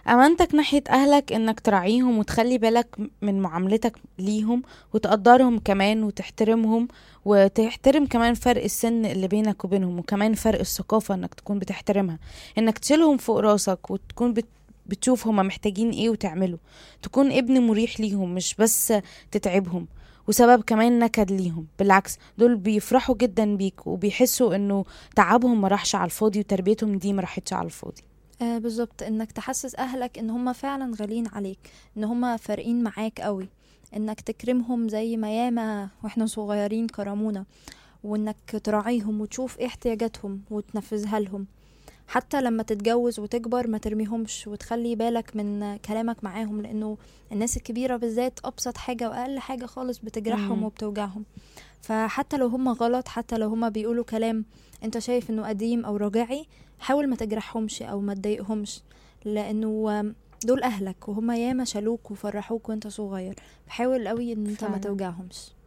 امانتك ناحية اهلك انك تراعيهم وتخلي بالك من معاملتك ليهم وتقدرهم كمان وتحترمهم وتحترم كمان فرق السن اللي بينك وبينهم وكمان فرق الثقافة انك تكون بتحترمها انك تشيلهم فوق راسك وتكون بت بتشوف هما محتاجين ايه وتعمله تكون ابن مريح ليهم مش بس تتعبهم وسبب كمان نكد ليهم بالعكس دول بيفرحوا جدا بيك وبيحسوا انه تعبهم ما راحش على الفاضي وتربيتهم دي ما راحتش على الفاضي آه بالظبط انك تحسس اهلك ان هم فعلا غاليين عليك ان هم فارقين معاك قوي انك تكرمهم زي ما ياما واحنا صغيرين كرمونا وانك تراعيهم وتشوف ايه احتياجاتهم وتنفذها لهم حتى لما تتجوز وتكبر ما ترميهمش وتخلي بالك من كلامك معاهم لانه الناس الكبيرة بالذات ابسط حاجة واقل حاجة خالص بتجرحهم مم. وبتوجعهم فحتى لو هم غلط حتى لو هم بيقولوا كلام انت شايف انه قديم او رجعي حاول ما تجرحهمش او ما تضايقهمش لانه دول اهلك وهم ياما شالوك وفرحوك وانت صغير فحاول قوي ان انت ما فعلا. توجعهمش